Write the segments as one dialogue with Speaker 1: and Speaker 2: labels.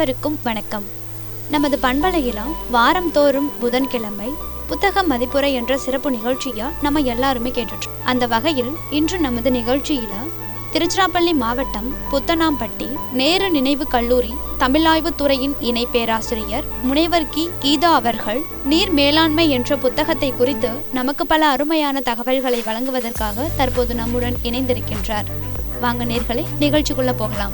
Speaker 1: அனைவருக்கும் வணக்கம் நமது பண்பலையில வாரந்தோறும் புதன்கிழமை புத்தக மதிப்புரை என்ற சிறப்பு நிகழ்ச்சியை நம்ம எல்லாருமே கேட்டுட்டு அந்த வகையில் இன்று நமது நிகழ்ச்சியில திருச்சிராப்பள்ளி மாவட்டம் புத்தனாம்பட்டி நேரு நினைவு கல்லூரி தமிழாய்வு துறையின் இணை பேராசிரியர் முனைவர் கி கீதா அவர்கள் நீர் மேலாண்மை என்ற புத்தகத்தை குறித்து நமக்கு பல அருமையான தகவல்களை வழங்குவதற்காக தற்போது நம்முடன் இணைந்திருக்கின்றார் வாங்க நேர்களே நிகழ்ச்சிக்குள்ள போகலாம்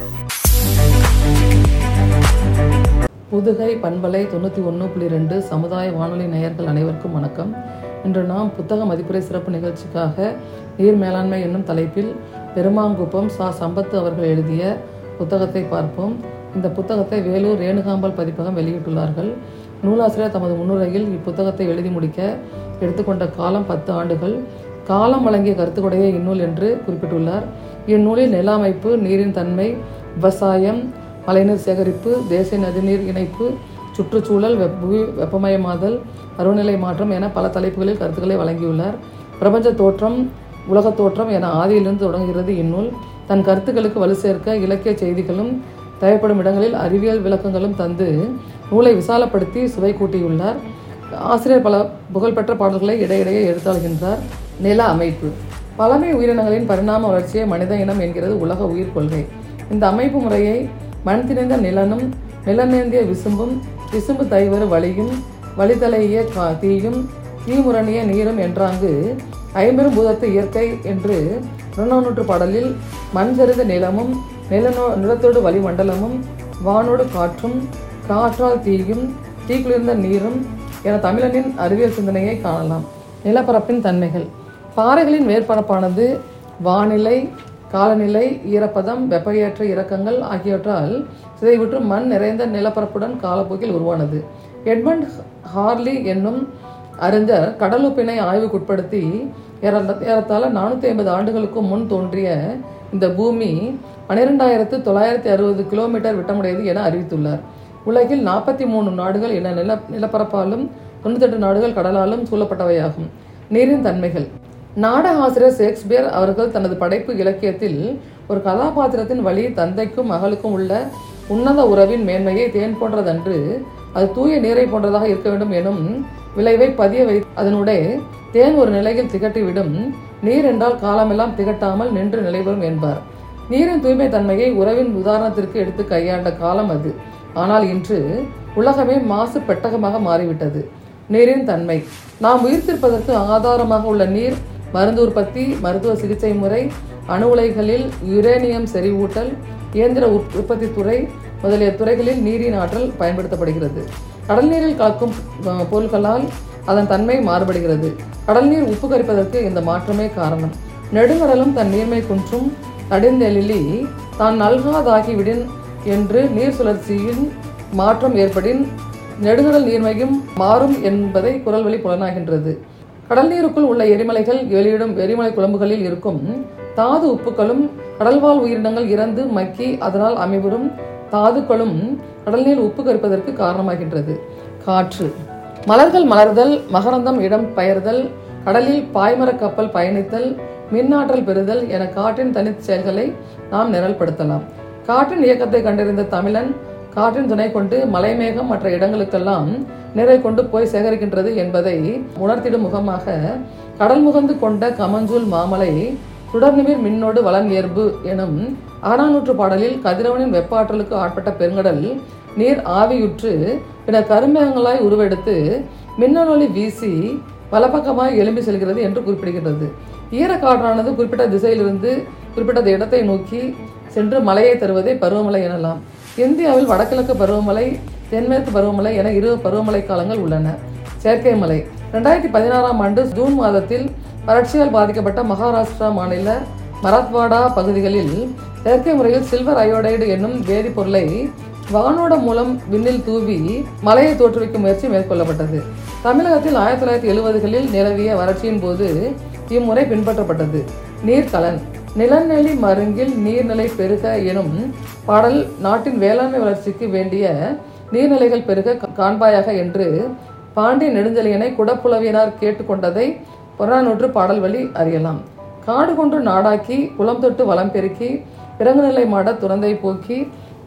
Speaker 2: புதுகை பண்பலை தொண்ணூற்றி ஒன்று புள்ளி ரெண்டு சமுதாய வானொலி நேயர்கள் அனைவருக்கும் வணக்கம் இன்று நாம் புத்தக மதிப்புரை சிறப்பு நிகழ்ச்சிக்காக நீர் மேலாண்மை என்னும் தலைப்பில் பெருமாங்குப்பம் சா சம்பத்து அவர்கள் எழுதிய புத்தகத்தை பார்ப்போம் இந்த புத்தகத்தை வேலூர் ரேணுகாம்பாள் பதிப்பகம் வெளியிட்டுள்ளார்கள் நூலாசிரியர் தமது முன்னுரையில் இப்புத்தகத்தை எழுதி முடிக்க எடுத்துக்கொண்ட காலம் பத்து ஆண்டுகள் காலம் வழங்கிய கருத்துக்குடைய இந்நூல் என்று குறிப்பிட்டுள்ளார் இந்நூலில் நில அமைப்பு நீரின் தன்மை விவசாயம் மழைநீர் சேகரிப்பு தேசிய நதிநீர் இணைப்பு சுற்றுச்சூழல் வெப் புவி வெப்பமயமாதல் பருவநிலை மாற்றம் என பல தலைப்புகளில் கருத்துக்களை வழங்கியுள்ளார் பிரபஞ்ச தோற்றம் உலகத் தோற்றம் என ஆதியிலிருந்து தொடங்குகிறது இந்நூல் தன் கருத்துக்களுக்கு வலு சேர்க்க இலக்கிய செய்திகளும் தேவைப்படும் இடங்களில் அறிவியல் விளக்கங்களும் தந்து நூலை விசாலப்படுத்தி சுவை கூட்டியுள்ளார் ஆசிரியர் பல புகழ்பெற்ற பாடல்களை இடையிடையே எடுத்தாள்கின்றார் நில அமைப்பு பழமை உயிரினங்களின் பரிணாம வளர்ச்சியை மனித இனம் என்கிறது உலக உயிர் கொள்கை இந்த அமைப்பு முறையை மண் திணிந்த நிலனும் நிலநேந்திய விசும்பும் விசும்பு தைவரு வழியும் வழிதலைய கா தீயும் தீமுரணிய நீரும் என்றாங்கு ஐம்பெரும் பூதத்து இயற்கை என்று புறநானூற்று பாடலில் மண் சரிந்த நிலமும் நிலனோ நிலத்தோடு வளிமண்டலமும் வானோடு காற்றும் காற்றால் தீயும் தீக்குளிர்ந்த நீரும் என தமிழனின் அறிவியல் சிந்தனையை காணலாம் நிலப்பரப்பின் தன்மைகள் பாறைகளின் மேற்பரப்பானது வானிலை காலநிலை ஈரப்பதம் வெப்பஏற்ற இறக்கங்கள் ஆகியவற்றால் சிதைவுற்று மண் நிறைந்த நிலப்பரப்புடன் காலப்போக்கில் உருவானது எட்மண்ட் ஹார்லி என்னும் அறிஞர் கடலுப்பினை ஆய்வுக்குட்படுத்தி ஏறத்த- ஏறத்தாழ நானூற்றி ஐம்பது ஆண்டுகளுக்கு முன் தோன்றிய இந்த பூமி பன்னிரெண்டாயிரத்து தொள்ளாயிரத்தி அறுபது கிலோமீட்டர் விட்டமுடையது என அறிவித்துள்ளார் உலகில் நாற்பத்தி மூணு நாடுகள் என நில நிலப்பரப்பாலும் தொண்ணூத்தெட்டு நாடுகள் கடலாலும் சூழப்பட்டவையாகும் நீரின் தன்மைகள் நாடக ஆசிரியர் ஷேக்ஸ்பியர் அவர்கள் தனது படைப்பு இலக்கியத்தில் ஒரு கதாபாத்திரத்தின் வழி தந்தைக்கும் மகளுக்கும் உள்ள உன்னத உறவின் மேன்மையை தேன் போன்றதன்று அது தூய நீரை போன்றதாக இருக்க வேண்டும் எனும் விளைவை பதிய வை அதனுடைய தேன் ஒரு நிலையில் திகட்டிவிடும் நீர் என்றால் காலமெல்லாம் திகட்டாமல் நின்று நிலைபெறும் என்பார் நீரின் தூய்மை தன்மையை உறவின் உதாரணத்திற்கு எடுத்து கையாண்ட காலம் அது ஆனால் இன்று உலகமே மாசு பெட்டகமாக மாறிவிட்டது நீரின் தன்மை நாம் உயிர்த்திருப்பதற்கு ஆதாரமாக உள்ள நீர் மருந்து உற்பத்தி மருத்துவ சிகிச்சை முறை அணு உலைகளில் யுரேனியம் செறிவூட்டல் இயந்திர உற்- உற்பத்தி துறை முதலிய துறைகளில் நீரின் ஆற்றல் பயன்படுத்தப்படுகிறது கடல் நீரில் கலக்கும் அஹ், பொருட்களால் அதன் தன்மை மாறுபடுகிறது கடல் நீர் உப்பு கரிப்பதற்கு இந்த மாற்றமே காரணம் நெடுங்கடலும் தன் நீர்மை குன்றும் தடிந்தெழிலி தான் நல்காதாகிவிடின் என்று நீர் சுழற்சியின் மாற்றம் ஏற்படின் நெடுங்கடல் நீர்மையும் மாறும் என்பதை குரல் வழி புலனாகின்றது கடல் நீருக்குள் உள்ள எரிமலைகள் வெளியிடும் எரிமலை குழம்புகளில் இருக்கும் தாது உப்புக்களும் கடல்வாழ் உயிரினங்கள் இறந்து மக்கி அதனால் அமைவரும் தாதுக்களும் கடல் நீர் உப்பு கரிப்பதற்கு காரணமாகின்றது காற்று மலர்கள் மலர்தல் மகரந்தம் இடம் பெயர்தல் கடலில் பாய்மரக் கப்பல் பயணித்தல் மின்னாற்றல் பெறுதல் என காற்றின் தனிச் செயல்களை நாம் நிரல்படுத்தலாம் காற்றின் இயக்கத்தை கண்டறிந்த தமிழன் காற்றின் துணை கொண்டு மலைமேகம் மற்ற இடங்களுக்கெல்லாம் நீரை கொண்டு போய் சேகரிக்கின்றது என்பதை உணர்த்திடும் முகமாக கடல் முகந்து கொண்ட கமஞ்சூல் மாமலை சுடர்நிமிர் மின்னோடு வளன் இயல்பு எனும் அகநானூற்று பாடலில் கதிரவனின் வெப்ப ஆற்றலுக்கு ஆட்பட்ட பெருங்கடல் நீர் ஆவியுற்று பின்னர் கருமேகங்களாய் உருவெடுத்து மின்னலொளி வீசி வலப்பக்கமாய் எழும்பி செல்கிறது என்று குறிப்பிடுகின்றது ஈரக்காற்றானது குறிப்பிட்ட திசையிலிருந்து குறிப்பிட்ட இடத்தை நோக்கி சென்று மழையை தருவதை பருவமழை எனலாம் இந்தியாவில் வடகிழக்கு பருவமழை தென்மேற்கு பருவமழை என இரு பருவமழை காலங்கள் உள்ளன செயற்கை மலை ரெண்டாயிரத்தி பதினாறாம் ஆண்டு ஜூன் மாதத்தில் வறட்சியால் பாதிக்கப்பட்ட மகாராஷ்டிரா மாநில மராத்வாடா பகுதிகளில் செயற்கை முறையில் சில்வர் அயோடைடு என்னும் வேதிப்பொருளை வானோட மூலம் விண்ணில் தூவி மலையை தோற்றுவிக்கும் முயற்சி மேற்கொள்ளப்பட்டது தமிழகத்தில் ஆயிரத்தி தொள்ளாயிரத்தி எழுபதுகளில் நிலவிய வறட்சியின் போது இம்முறை பின்பற்றப்பட்டது நீர்க்கலன் நிலநெளி மருங்கில் நீர்நிலை பெருக எனும் பாடல் நாட்டின் வேளாண்மை வளர்ச்சிக்கு வேண்டிய நீர்நிலைகள் பெருக காண்பாயாக என்று பாண்டிய நெடுஞ்செழியனை குடப்புலவியனார் கேட்டுக்கொண்டதை புறநானூற்று பாடல் வழி அறியலாம் காடு கொண்டு நாடாக்கி குளம் தொட்டு வளம் பெருக்கி பிறங்குநிலை மாட துறந்தை போக்கி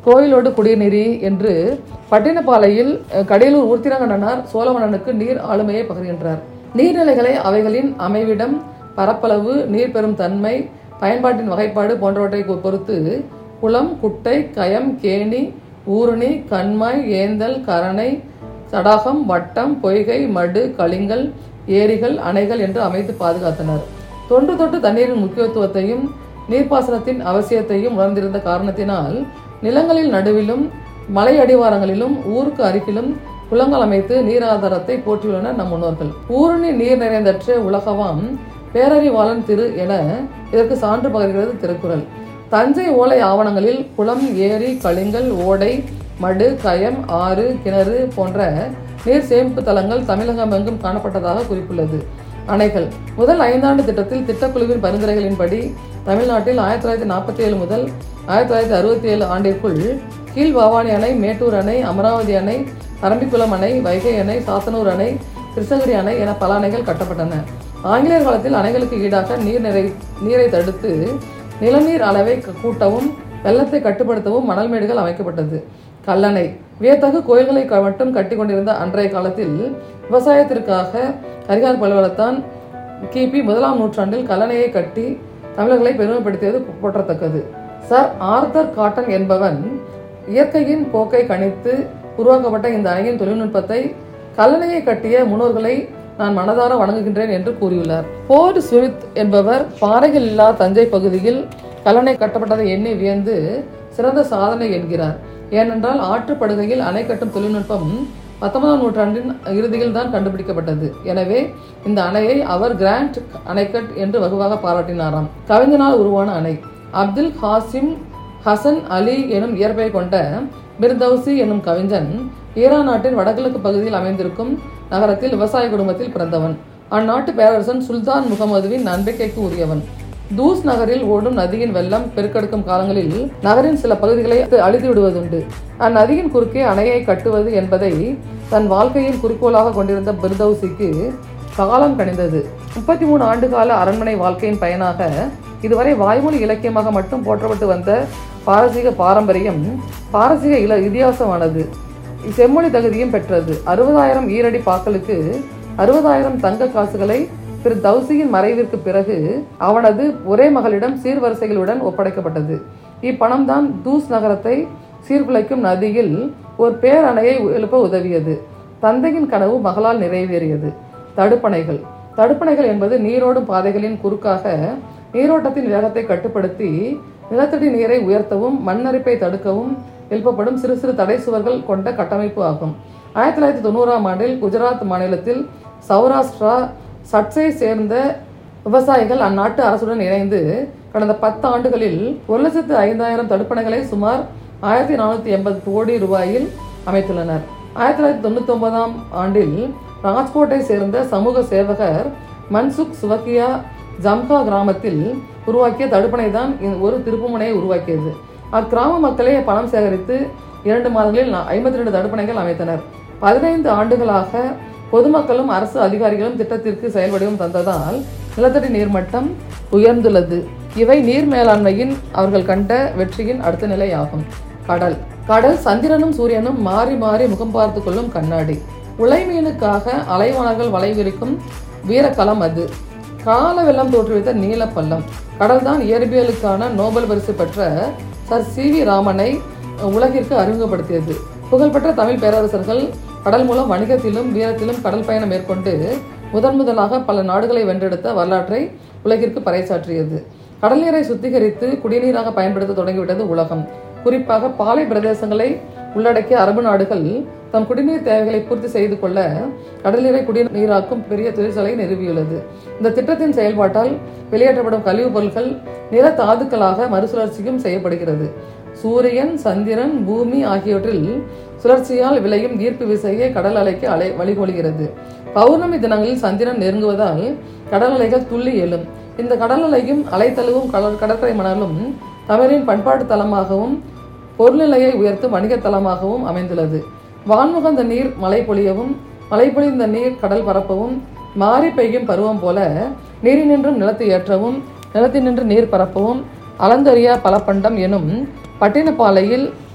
Speaker 2: கோயிலோடு குடிநீரி என்று பட்டினப்பாலையில் அஹ், கடியலூர் உருத்திரங்கண்ணனார் சோழமன்னனுக்கு நீர் ஆளுமையை பகிர்கின்றார் நீர்நிலைகளை அவைகளின் அமைவிடம் பரப்பளவு நீர் பெறும் தன்மை பயன்பாட்டின் வகைப்பாடு போன்றவற்றை பொ- பொறுத்து குளம் குட்டை கயம் கேணி ஊருணி கண்மாய் ஏந்தல் கரணை தடாகம் வட்டம் பொய்கை மடு கலிங்கல் ஏரிகள் அணைகள் என்று அமைத்து பாதுகாத்தனர் தொன்று தொட்டு தண்ணீரின் முக்கியத்துவத்தையும் நீர்ப்பாசனத்தின் அவசியத்தையும் உணர்ந்திருந்த காரணத்தினால் நிலங்களில் நடுவிலும் மலை அடிவாரங்களிலும் ஊருக்கு அருகிலும் குளங்கள் அமைத்து நீர் ஆதாரத்தை போற்றியுள்ளனர் நம் முன்னோர்கள் ஊருணி நீர் நிறைந்தற்ற உலகவாம் பேரறிவாளன் திரு என இதற்கு சான்று பகர்கிறது திருக்குறள் தஞ்சை ஓலை ஆவணங்களில் குளம் ஏரி கலிங்கல் ஓடை மடு கயம் ஆறு கிணறு போன்ற நீர் சேமிப்பு தலங்கள் தமிழகம் எங்கும் காணப்பட்டதாக குறிப்புள்ளது அணைகள் முதல் ஐந்தாண்டு திட்டத்தில் திட்டக்குழுவின் பரிந்துரைகளின்படி தமிழ்நாட்டில் ஆயிரத்தி தொள்ளாயிரத்தி நாற்பத்தி ஏழு முதல் ஆயிரத்தி தொள்ளாயிரத்தி அறுபத்தி ஏழு ஆண்டிற்குள் கீழ் பவானி அணை மேட்டூர் அணை அமராவதி அணை பரம்பிக்குளம் அணை வைகை அணை சாத்தனூர் அணை கிருஷ்ணகிரி அணை என பல அணைகள் கட்டப்பட்டன ஆங்கிலேயர் காலத்தில் அணைகளுக்கு ஈடாக நீர் நிறை நீரை தடுத்து நிலநீர் அளவை க- கூட்டவும் வெள்ளத்தை கட்டுப்படுத்தவும் மணல் மேடுகள் அமைக்கப்பட்டது கல்லணை வியத்தகு கோயில்களை க- மட்டும் கட்டி கொண்டிருந்த அன்றைய காலத்தில் விவசாயத்திற்காக கரிகால் பல்வலத்தான் கிபி முதலாம் நூற்றாண்டில் கல்லணையை கட்டி தமிழர்களை பெருமைப்படுத்தியது போற்றத்தக்கது சர் ஆர்தர் காட்டன் என்பவன் இயற்கையின் போக்கை கணித்து உருவாக்கப்பட்ட இந்த அணையின் தொழில்நுட்பத்தை கல்லணையை கட்டிய முன்னோர்களை நான் மனதார வணங்குகின்றேன் என்று கூறியுள்ளார் போர்ட் ஸ்மித் என்பவர் பாறைகள் இல்லா தஞ்சை பகுதியில் கல்லணை கட்டப்பட்டதை எண்ணி வியந்து சிறந்த சாதனை என்கிறார் ஏனென்றால் ஆற்றுப்படுகையில் அணை கட்டும் தொழில்நுட்பம் பத்தொன்பதாம் நூற்றாண்டின் இறுதியில் தான் கண்டுபிடிக்கப்பட்டது எனவே இந்த அணையை அவர் கிராண்ட் அணைக்கட் என்று வகுவாக பாராட்டினாராம் கவிஞனால் உருவான அணை அப்துல் ஹாசிம் ஹசன் அலி எனும் இயற்பெயர் கொண்ட பிர்தௌசி எனும் கவிஞன் ஈரான் நாட்டின் வடகிழக்கு பகுதியில் அமைந்திருக்கும் நகரத்தில் விவசாய குடும்பத்தில் பிறந்தவன் அந்நாட்டு பேரரசன் சுல்தான் முகமதுவின் நம்பிக்கைக்கு உரியவன் தூஸ் நகரில் ஓடும் நதியின் வெள்ளம் பெருக்கெடுக்கும் காலங்களில் நகரின் சில பகுதிகளை அழித்து விடுவதுண்டு அந்நதியின் குறுக்கே அணையை கட்டுவது என்பதை தன் வாழ்க்கையின் குறிக்கோளாக கொண்டிருந்த பிர்தௌசிக்கு காலம் கணிந்தது முப்பத்தி மூணு ஆண்டுகால அரண்மனை வாழ்க்கையின் பயனாக இதுவரை வாய்மொழி இலக்கியமாக மட்டும் போற்றப்பட்டு வந்த பாரசீக பாரம்பரியம் பாரசீக இல இதிகாசமானது செம்மொழி தகுதியும் பெற்றது அறுபதாயிரம் ஈரடி பாக்களுக்கு அறுபதாயிரம் தங்க காசுகளை திரு தௌசியின் மறைவிற்கு பிறகு அவனது ஒரே மகளிடம் சீர்வரிசைகளுடன் ஒப்படைக்கப்பட்டது இப்பணம் தான் தூஸ் நகரத்தை சீர்குலைக்கும் நதியில் ஒரு பேரணையை எழுப்ப உதவியது தந்தையின் கனவு மகளால் நிறைவேறியது தடுப்பணைகள் தடுப்பணைகள் என்பது நீரோடும் பாதைகளின் குறுக்காக நீரோட்டத்தின் வேகத்தை கட்டுப்படுத்தி நிலத்தடி நீரை உயர்த்தவும் மண்ணரிப்பை தடுக்கவும் எழுப்பப்படும் சிறு சிறு தடை சுவர்கள் கொண்ட கட்டமைப்பு ஆகும் ஆயிரத்தி தொள்ளாயிரத்தி தொண்ணூறாம் ஆண்டில் குஜராத் மாநிலத்தில் சௌராஷ்டிரா சட்ஸை சேர்ந்த விவசாயிகள் அந்நாட்டு அரசுடன் இணைந்து கடந்த பத்து ஆண்டுகளில் ஒரு லட்சத்து ஐந்தாயிரம் தடுப்பணைகளை சுமார் ஆயிரத்தி நானூற்றி எண்பது கோடி ரூபாயில் அமைத்துள்ளனர் ஆயிரத்தி தொள்ளாயிரத்தி தொண்ணூற்றி ஒன்பதாம் ஆண்டில் ராஜ்கோட்டை சேர்ந்த சமூக சேவகர் மன்சுக் சுவக்கியா ஜம்கா கிராமத்தில் உருவாக்கிய தடுப்பணை தான் ஒரு திருப்புமுனையை உருவாக்கியது அக்கிராம மக்களே பணம் சேகரித்து இரண்டு மாதங்களில் ஐம்பத்தி ரெண்டு தடுப்பணைகள் அமைத்தனர் பதினைந்து ஆண்டுகளாக பொதுமக்களும் அரசு அதிகாரிகளும் திட்டத்திற்கு செயல்வடிவம் தந்ததால் நிலத்தடி நீர்மட்டம் உயர்ந்துள்ளது இவை நீர் மேலாண்மையின் அவர்கள் கண்ட வெற்றியின் அடுத்த நிலை ஆகும் கடல் கடல் சந்திரனும் சூரியனும் மாறி மாறி முகம் பார்த்து கொள்ளும் கண்ணாடி உலைமீனுக்காக அலைவாணர்கள் வலை விரிக்கும் வீரக்களம் அது கால வெள்ளம் தோற்றுவித்த நீலப்பள்ளம் கடல்தான் இயற்பியலுக்கான நோபல் பரிசு பெற்ற சர் சி வி ராமனை உலகிற்கு அறிமுகப்படுத்தியது புகழ்பெற்ற தமிழ் பேரரசர்கள் கடல் மூலம் வணிகத்திலும் வீரத்திலும் கடல் பயணம் மேற்கொண்டு முதன் முதலாக பல நாடுகளை வென்றெடுத்த வரலாற்றை உலகிற்கு பறைசாற்றியது கடல் நீரை சுத்திகரித்து குடிநீராக பயன்படுத்த தொடங்கிவிட்டது உலகம் குறிப்பாக பாலை பிரதேசங்களை உள்ளடக்கிய அரபு நாடுகள் தம் குடிநீர் தேவைகளை பூர்த்தி செய்து கொள்ள கடல் நீரை குடிநீராக்கும் பெரிய தொழிற்சாலை நிறுவியுள்ளது இந்த திட்டத்தின் செயல்பாட்டால் வெளியேற்றப்படும் கழிவுப் பொருட்கள் நில தாதுக்களாக மறுசுழற்சியும் செய்யப்படுகிறது சூரியன் சந்திரன் பூமி ஆகியவற்றில் சுழற்சியால் விளையும் ஈர்ப்பு விசையை கடல் அலைக்கு அலை வழிகொள்கிறது பௌர்ணமி தினங்களில் சந்திரன் நெருங்குவதால் கடல் அலைகள் துள்ளி எழும் இந்த கடல் அலையும் அலைத்தழுவும் கடல் கடற்கரை மணலும் தமிழின் பண்பாட்டு தலமாகவும் பொருள்நிலையை உயர்த்தும் வணிக தலமாகவும் அமைந்துள்ளது வான்முகந்த நீர் மழை பொழியவும் மழை பொழிந்த நீர் கடல் பரப்பவும் மாறி பெய்யும் பருவம் போல நீரினின்றும் நிலத்தை ஏற்றவும் நிலத்தினின்று நீர் பரப்பவும் அளந்தறியா பலப்பண்டம் எனும் பட்டினப்பாலையில்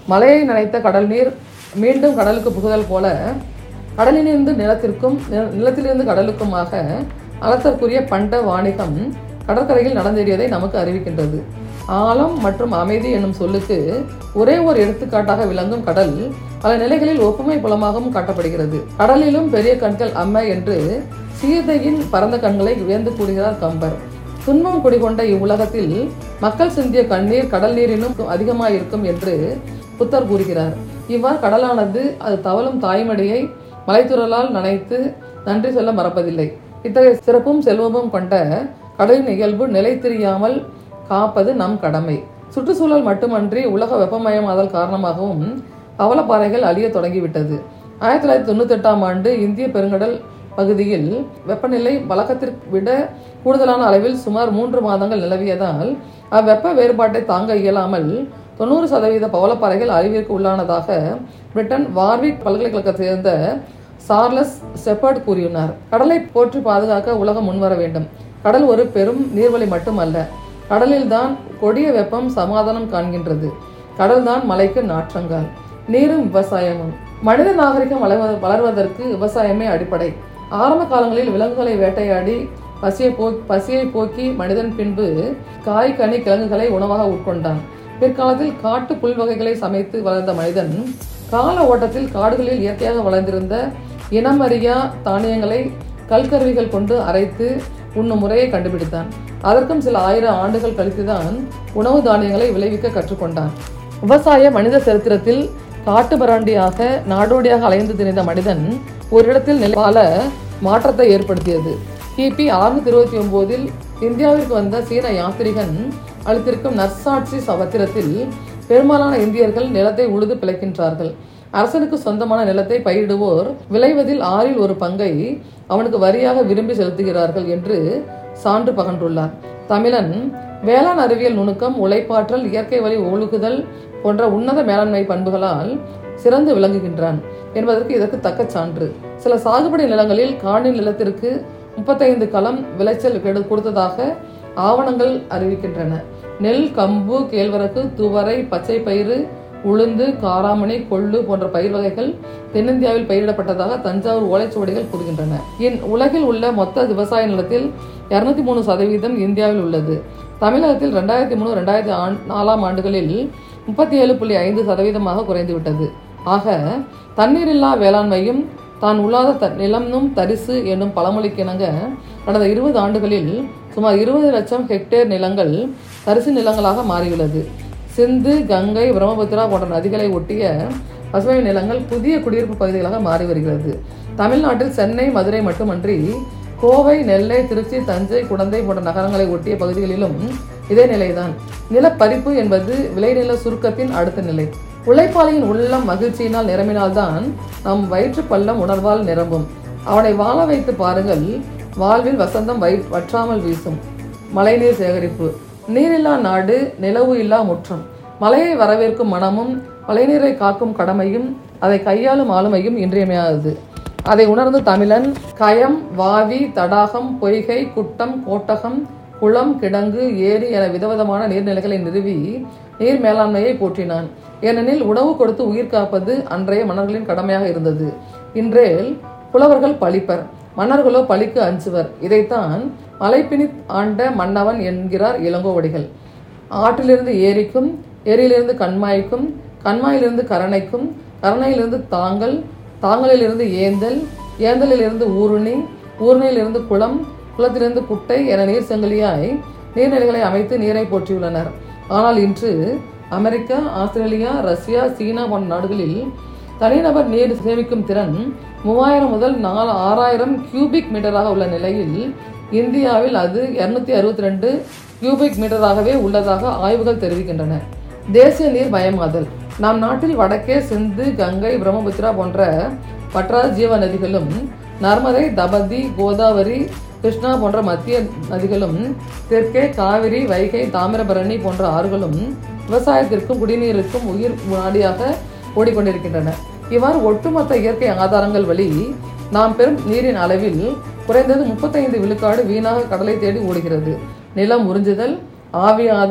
Speaker 2: மலையை நனைத்த கடல் நீர் மீண்டும் கடலுக்கு புகுதல் போல கடலிலிருந்து நிலத்திற்கும் நில- நிலத்திலிருந்து கடலுக்குமாக அளத்தற்குரிய பண்ட வாணிகம் கடற்கரையில் நடந்தேறியதை நமக்கு அறிவிக்கின்றது ஆழம் மற்றும் அமைதி என்னும் சொல்லுக்கு ஒரே ஒரு எடுத்துக்காட்டாக விளங்கும் கடல் பல நிலைகளில் ஒப்புமை புலமாகவும் காட்டப்படுகிறது கடலிலும் பெரிய கண்கள் அம்ம என்று சீதையின் பரந்த கண்களை வியந்து கூறுகிறார் கம்பர் துன்பம் குடிகொண்ட இவ்வுலகத்தில் மக்கள் சிந்திய கண்ணீர் கடல் நீரினும் அதிகமாயிருக்கும் என்று புத்தர் கூறுகிறார் இவ்வாறு கடலானது அது தவழும் தாய்மடியை மலைத்துறலால் நனைத்து நன்றி சொல்ல மறப்பதில்லை இத்தகைய சிறப்பும் செல்வமும் கொண்ட கடலின் இயல்பு நிலைத்திரியாமல் காப்பது நம் கடமை சுற்றுச்சூழல் மட்டுமன்றி உலக வெப்பமயமாதல் காரணமாகவும் பவளப்பாறைகள் அழியத் தொடங்கிவிட்டது ஆயிரத்தி தொள்ளாயிரத்தி தொண்ணூத்தெட்டாம் ஆண்டு இந்திய பெருங்கடல் பகுதியில் வெப்பநிலை வழக்கத்திற்கு விட கூடுதலான அளவில் சுமார் மூன்று மாதங்கள் நிலவியதால் அவ்வெப்ப வேறுபாட்டை தாங்க இயலாமல் தொண்ணூறு சதவீத பவளப்பாறைகள் அழிவிற்கு உள்ளானதாக பிரிட்டன் வார்விக் பல்கலைக்கழகத்தைச் சேர்ந்த சார்லஸ் செப்பர்ட் கூறியுள்ளார் கடலை போற்றி பாதுகாக்க உலகம் முன்வர வேண்டும் கடல் ஒரு பெரும் நீர்வழி மட்டுமல்ல கடலில்தான் கொடிய வெப்பம் சமாதானம் காண்கின்றது கடல்தான் மலைக்கு நாற்றங்கால் நீரும் விவசாயமும் மனித நாகரிகம் வளர்வ- வளர்வதற்கு விவசாயமே அடிப்படை ஆரம்ப காலங்களில் விலங்குகளை வேட்டையாடி பசியை போ பசியை போக்கி மனிதன் பின்பு காய் கனி கிழங்குகளை உணவாக உட்கொண்டான் பிற்காலத்தில் காட்டு புல் வகைகளை சமைத்து வளர்ந்த மனிதன் கால ஓட்டத்தில் காடுகளில் இயற்கையாக வளர்ந்திருந்த இனமறியா தானியங்களை கல்கருவிகள் கொண்டு அரைத்து உண்ணும் முறையை கண்டுபிடித்தான் அதற்கும் சில ஆயிரம் ஆண்டுகள் கழித்துதான் உணவு தானியங்களை விளைவிக்க கற்றுக்கொண்டான் விவசாய மனித சரித்திரத்தில் காட்டு பராண்டியாக நாடோடியாக அலைந்து திரிந்த மனிதன் ஒரு இடத்தில் நிலைவால மாற்றத்தை ஏற்படுத்தியது கிபி அறுநூத்தி இருபத்தி ஒன்பதில் இந்தியாவிற்கு வந்த சீன யாத்திரிகன் அளித்திருக்கும் நற்சாட்சி சவத்திரத்தில் பெரும்பாலான இந்தியர்கள் நிலத்தை உழுது பிழைக்கின்றார்கள் அரசனுக்கு சொந்தமான நிலத்தை பயிரிடுவோர் விளைவதில் ஆறில் ஒரு பங்கை அவனுக்கு வரியாக விரும்பி செலுத்துகிறார்கள் என்று சான்று பகன்றுள்ளார் தமிழன் வேளாண் அறிவியல் நுணுக்கம் உழைப்பாற்றல் இயற்கை வழி ஒழுகுதல் போன்ற உன்னத மேலாண்மை பண்புகளால் சிறந்து விளங்குகின்றான் என்பதற்கு இதற்கு தக்க சான்று சில சாகுபடி நிலங்களில் காணி நிலத்திற்கு முப்பத்தைந்து களம் விளைச்சல் கெடு- கொடுத்ததாக ஆவணங்கள் அறிவிக்கின்றன நெல் கம்பு கேழ்வரகு துவரை பச்சை பயிறு உளுந்து காராமணி கொள்ளு போன்ற பயிர் வகைகள் தென்னிந்தியாவில் பயிரிடப்பட்டதாக தஞ்சாவூர் ஓலைச்சுவடிகள் கூறுகின்றன இன் உலகில் உள்ள மொத்த விவசாய நிலத்தில் இருநூத்தி மூணு சதவீதம் இந்தியாவில் உள்ளது தமிழகத்தில் ரெண்டாயிரத்தி மூணு ரெண்டாயிரத்தி ஆண் நாலாம் ஆண்டுகளில் முப்பத்தி ஏழு புள்ளி ஐந்து சதவீதமாக குறைந்துவிட்டது ஆக தண்ணீரில்லா வேளாண்மையும் தான் உள்ளாத த நிலம்னும் தரிசு என்னும் பழமொழிக்கிணங்க கடந்த இருபது ஆண்டுகளில் சுமார் இருபது லட்சம் ஹெக்டேர் நிலங்கள் தரிசு நிலங்களாக மாறியுள்ளது சிந்து கங்கை பிரம்மபுத்திரா போன்ற நதிகளை ஒட்டிய பசுமை நிலங்கள் புதிய குடியிருப்பு பகுதிகளாக மாறி வருகிறது தமிழ்நாட்டில் சென்னை மதுரை மட்டுமன்றி கோவை நெல்லை திருச்சி தஞ்சை குடந்தை போன்ற நகரங்களை ஒட்டிய பகுதிகளிலும் இதே நிலைதான் நிலப்பரிப்பு என்பது விளைநில சுருக்கத்தின் அடுத்த நிலை உழைப்பாளியின் உள்ளம் மகிழ்ச்சியினால் நிரம்பினால்தான் நம் வயிற்று பள்ளம் உணர்வால் நிரம்பும் அவனை வாழ வைத்து பாருங்கள் வாழ்வில் வசந்தம் வை வற்றாமல் வீசும் மழைநீர் சேகரிப்பு நீரில்லா நாடு நிலவு இல்லா முற்றம் மழையை வரவேற்கும் மனமும் மழைநீரை காக்கும் கடமையும் அதை கையாளும் ஆளுமையும் இன்றியமையாதது அதை உணர்ந்து தமிழன் கயம் வாவி தடாகம் பொய்கை குட்டம் கோட்டகம் குளம் கிடங்கு ஏரி என விதவிதமான நீர்நிலைகளை நிறுவி நீர் மேலாண்மையை போற்றினான் ஏனெனில் உணவு கொடுத்து உயிர் காப்பது அன்றைய மன்னர்களின் கடமையாக இருந்தது இன்றேல் புலவர்கள் பழிப்பர் மன்னர்களோ பழிக்கு அஞ்சுவர் இதைத்தான் மலைப்பினி ஆண்ட மன்னவன் என்கிறார் இளங்கோவடிகள் ஆற்றிலிருந்து ஏரிக்கும் ஏரியிலிருந்து கண்மாய்க்கும் கண்மாயிலிருந்து கரணைக்கும் கரணையிலிருந்து தாங்கல் தாங்கலிலிருந்து ஏந்தல் ஏந்தலிலிருந்து ஊருணி ஊருணியிலிருந்து குளம் குளத்திலிருந்து குட்டை என நீர் செங்கலியாய் நீர்நிலைகளை அமைத்து நீரை போற்றியுள்ளனர் ஆனால் இன்று அமெரிக்கா ஆஸ்திரேலியா ரஷ்யா சீனா போன்ற நாடுகளில் தனிநபர் நீர் சேமிக்கும் திறன் மூவாயிரம் முதல் நாலு ஆறாயிரம் கியூபிக் மீட்டராக உள்ள நிலையில் இந்தியாவில் அது இருநூத்தி அறுபத்தி ரெண்டு கியூபிக் மீட்டராகவே உள்ளதாக ஆய்வுகள் தெரிவிக்கின்றன தேசிய நீர் மயமாதல் நம் நாட்டில் வடக்கே சிந்து கங்கை பிரம்மபுத்திரா போன்ற வற்றாத ஜீவ நதிகளும் நர்மதை தபதி கோதாவரி கிருஷ்ணா போன்ற மத்திய நதிகளும் தெற்கே காவிரி வைகை தாமிரபரணி போன்ற ஆறுகளும் விவசாயத்திற்கும் குடிநீருக்கும் உயிர் நாடியாக ஓடிக்கொண்டிருக்கின்றன இவ்வாறு ஒட்டுமொத்த இயற்கை ஆதாரங்கள் வழி நாம் பெறும் நீரின் அளவில் குறைந்தது முப்பத்தைந்து விழுக்காடு வீணாக கடலை தேடி ஓடுகிறது நிலம் உறிஞ்சுதல் ஆவியாதல்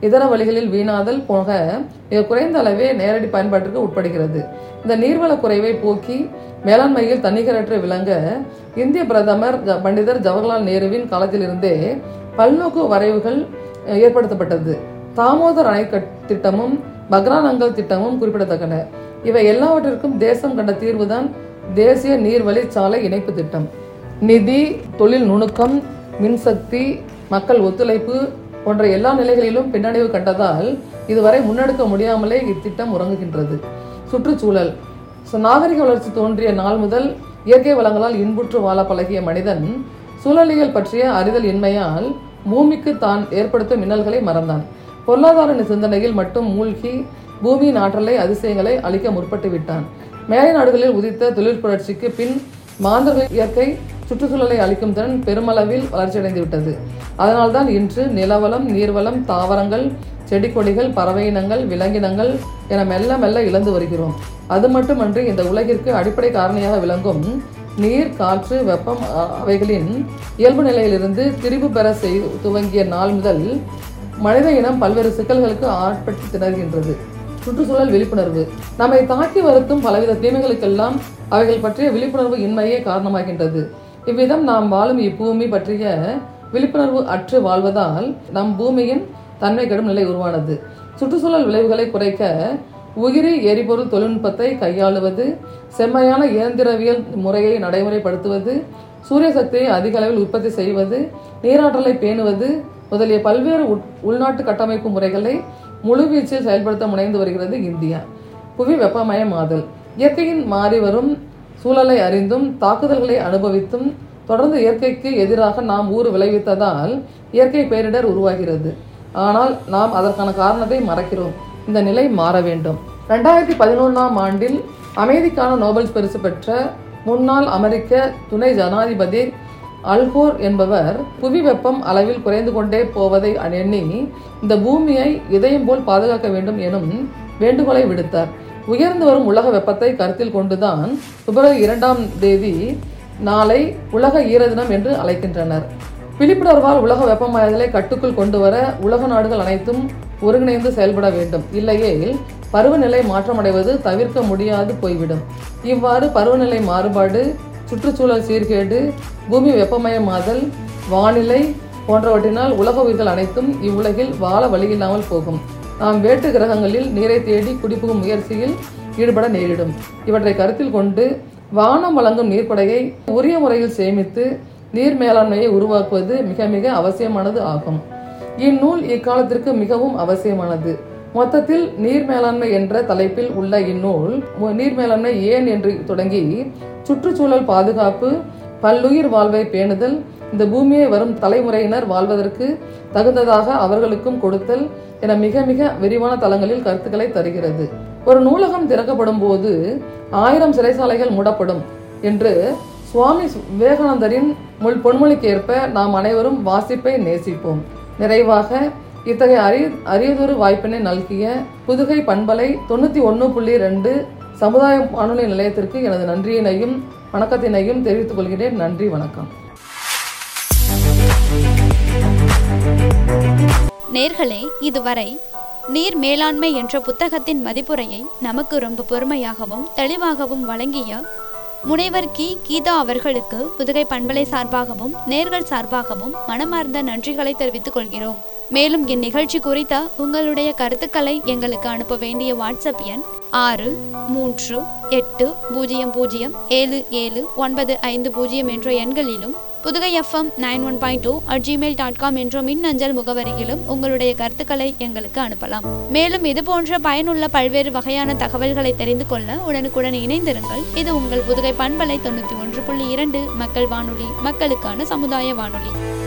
Speaker 2: இதர வழிகளில் வீணாதல் போக மிக குறைந்த அளவே நேரடி பயன்பாட்டிற்கு உட்படுகிறது இந்த நீர்வள குறைவை போக்கி மேலாண்மையில் தன்னிகரற்று விளங்க இந்திய பிரதமர் ஜ- பண்டிதர் ஜவஹர்லால் நேருவின் காலத்திலிருந்தே பல்நோக்கு வரைவுகள் அஹ், ஏற்படுத்தப்பட்டது தாமோதர் அணை கட்- திட்டமும் பக்ரானங்கல் திட்டமும் குறிப்பிடத்தக்கன இவை எல்லாவற்றிற்கும் தேசம் கண்ட தீர்வுதான் தேசிய நீர்வழி சாலை இணைப்பு திட்டம் நிதி தொழில் நுணுக்கம் மின்சக்தி மக்கள் ஒத்துழைப்பு போன்ற எல்லா நிலைகளிலும் பின்னடைவு கண்டதால் இதுவரை முன்னெடுக்க முடியாமலே இத்திட்டம் உறங்குகின்றது சுற்றுச்சூழல் So, நாகரிக வளர்ச்சி தோன்றிய நாள் முதல் இயற்கை வளங்களால் இன்புற்று வாழ பழகிய மனிதன் சூழலியல் பற்றிய அறிதல் இன்மையால் பூமிக்கு தான் ஏற்படுத்தும் இன்னல்களை மறந்தான் பொருளாதார சிந்தனையில் மட்டும் மூழ்கி பூமியின் ஆற்றலை அதிசயங்களை அழிக்க முற்பட்டு விட்டான் மேலை நாடுகளில் உதித்த தொழில் புரட்சிக்கு பின் மாந்தர்கள் இயற்கை சுற்றுச்சூழலை அளிக்கும் திறன் பெருமளவில் வளர்ச்சியடைந்து விட்டது அதனால்தான் இன்று நிலவளம் நீர்வளம் தாவரங்கள் செடி கொடிகள் பறவை இனங்கள் விலங்கினங்கள் என மெல்ல மெல்ல இழந்து வருகிறோம் அது மட்டுமன்றி இந்த உலகிற்கு அடிப்படை காரணியாக விளங்கும் நீர் காற்று வெப்பம் அ- அவைகளின் இயல்பு நிலையிலிருந்து திரிபு பெற செய் துவங்கிய நாள் முதல் மனித இனம் பல்வேறு சிக்கல்களுக்கு ஆட்பட்டு திணறுகின்றது சுற்றுச்சூழல் விழிப்புணர்வு நம்மை தாக்கி வருத்தும் பலவித தீமைகளுக்கெல்லாம் அவைகள் பற்றிய விழிப்புணர்வு இன்மையே காரணமாகின்றது இவ்விதம் நாம் வாழும் இப்பூமி பற்றிய விழிப்புணர்வு அற்று வாழ்வதால் நம் பூமியின் தன்மை கெடும் நிலை உருவானது சுற்றுச்சூழல் விளைவுகளை குறைக்க உயிரி எரிபொருள் தொழில்நுட்பத்தை கையாளுவது செம்மையான இயந்திரவியல் முறையை நடைமுறைப்படுத்துவது சூரிய சக்தியை அதிக அளவில் உற்பத்தி செய்வது நீராற்றலை பேணுவது முதலிய பல்வேறு உட்- உள்நாட்டு கட்டமைப்பு முறைகளை முழுவீச்சில் செயல்படுத்த முனைந்து வருகிறது இந்தியா புவி வெப்பமயமாதல் இயற்கையின் மாறி வரும் சூழலை அறிந்தும் தாக்குதல்களை அனுபவித்தும் தொடர்ந்து இயற்கைக்கு எதிராக நாம் ஊறு விளைவித்ததால் இயற்கை பேரிடர் உருவாகிறது ஆனால் நாம் அதற்கான காரணத்தை மறக்கிறோம் இந்த நிலை மாற வேண்டும் ரெண்டாயிரத்தி பதினொன்றாம் ஆண்டில் அமைதிக்கான நோபல் பரிசு பெற்ற முன்னாள் அமெரிக்க துணை ஜனாதிபதி அல்கோர் என்பவர் புவி வெப்பம் அளவில் குறைந்து கொண்டே போவதை எண்ணி இந்த பூமியை இதயம் போல் பாதுகாக்க வேண்டும் எனும் வேண்டுகோளை விடுத்தார் உயர்ந்து வரும் உலக வெப்பத்தை கருத்தில் கொண்டுதான் பிப்ரவரி இரண்டாம் தேதி நாளை உலக ஈர தினம் என்று அழைக்கின்றனர் விழிப்புணர்வால் உலக வெப்பமயங்களை கட்டுக்குள் கொண்டு வர உலக நாடுகள் அனைத்தும் ஒருங்கிணைந்து செயல்பட வேண்டும் இல்லையேல் பருவநிலை மாற்றமடைவது தவிர்க்க முடியாது போய்விடும் இவ்வாறு பருவநிலை மாறுபாடு சுற்றுச்சூழல் சீர்கேடு பூமி வெப்பமயமாதல் வானிலை போன்றவற்றினால் உலக உயிர்கள் அனைத்தும் இவ்வுலகில் வாழ வழியில்லாமல் போகும் நாம் வேட்டு கிரகங்களில் நீரை தேடி குடிபுகும் முயற்சியில் ஈடுபட நேரிடும் இவற்றை கருத்தில் கொண்டு வானம் வழங்கும் நீர்ப்படையை உரிய முறையில் சேமித்து நீர் மேலாண்மையை உருவாக்குவது மிக மிக அவசியமானது ஆகும் இந்நூல் இக்காலத்திற்கு மிகவும் அவசியமானது மொத்தத்தில் நீர் மேலாண்மை என்ற தலைப்பில் உள்ள இந்நூல் மு- நீர் மேலாண்மை ஏன் என்று தொடங்கி சுற்றுச்சூழல் பாதுகாப்பு பல்லுயிர் வாழ்வை பேணுதல் இந்த பூமியை வரும் தலைமுறையினர் வாழ்வதற்கு தகுந்ததாக அவர்களுக்கும் கொடுத்தல் என மிக மிக விரிவான தளங்களில் கருத்துக்களை தருகிறது ஒரு நூலகம் திறக்கப்படும் போது ஆயிரம் சிறைசாலைகள் மூடப்படும் என்று சுவாமி விவேகானந்தரின் முள் பொன்மொழிக்கேற்ப நாம் அனைவரும் வாசிப்பை நேசிப்போம் நிறைவாக இத்தகைய அரிய அரியதொரு வாய்ப்பினை நல்கிய புதுகை பண்பலை தொண்ணூற்றி ஒன்று புள்ளி ரெண்டு சமுதாய வானொலி நிலையத்திற்கு எனது நன்றியினையும் வணக்கத்தினையும் தெரிவித்துக் கொள்கிறேன் நன்றி வணக்கம்
Speaker 1: நேர்களே இதுவரை நீர் மேலாண்மை என்ற புத்தகத்தின் மதிப்புரையை நமக்கு ரொம்ப பொறுமையாகவும் தெளிவாகவும் வழங்கிய முனைவர் கி கீதா அவர்களுக்கு புதுகை பண்பலை சார்பாகவும் நேர்கள் சார்பாகவும் மனமார்ந்த நன்றிகளை தெரிவித்துக் கொள்கிறோம் மேலும் இந்நிகழ்ச்சி குறித்த உங்களுடைய கருத்துக்களை எங்களுக்கு அனுப்ப வேண்டிய வாட்ஸ்அப் எண் ஆறு மூன்று எட்டு பூஜ்ஜியம் பூஜ்ஜியம் ஏழு ஏழு ஒன்பது ஐந்து பூஜ்ஜியம் என்ற எண்களிலும் Pudugai FM nine one point two at Gmail dot com என்ற மின்னஞ்சல் முகவரியிலும் உங்களுடைய கருத்துக்களை எங்களுக்கு அனுப்பலாம் மேலும் இது போன்ற பயனுள்ள பல்வேறு வகையான தகவல்களை தெரிந்து கொள்ள உடனுக்குடன் இணைந்திருங்கள் இது உங்கள் புதுகை பண்பலை தொண்ணூற்றி ஒன்று புள்ளி இரண்டு மக்கள் வானொலி மக்களுக்கான சமுதாய வானொலி